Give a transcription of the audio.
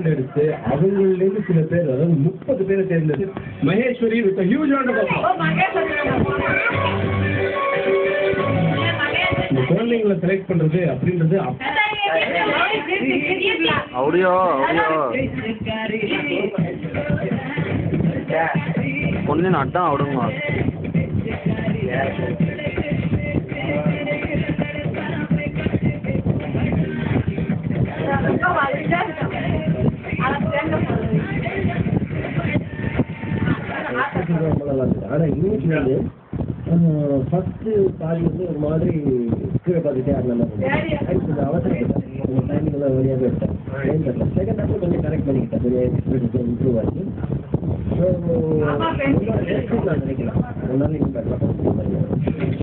எடுத்து அவங்களிலிருந்து சில பேர் அதாவது முப்பது பேரை தேர்ந்தெடுத்து மகேஸ்வரி வித் ஹியூஜ் இந்த குழந்தைங்களை செலக்ட் பண்றது அப்படின்றது அப்- அப்படியோ அப்படியோ பொண்ணு நட்டான் விடுங்க ரொம்ப நல்லா இருக்கு ஆனா இன்னைக்கு வந்து ஃபர்ஸ்ட் பாதி வந்து ஒரு மாதிரி கீழே பார்த்துட்டே அந்த மாதிரி கொஞ்சம் அவசரப்பட்டேன் டைமிங் எல்லாம் வழியாக போயிட்டேன் ஏன் தெரியல செகண்ட் ஹாஃப் கொஞ்சம் கரெக்ட் பண்ணிக்கிட்டேன் கொஞ்சம் இம்ப்ரூவ் ஆச்சு ஸோ நான் நினைக்கலாம் ஒரு நாள் இன்னும் பெட்டராக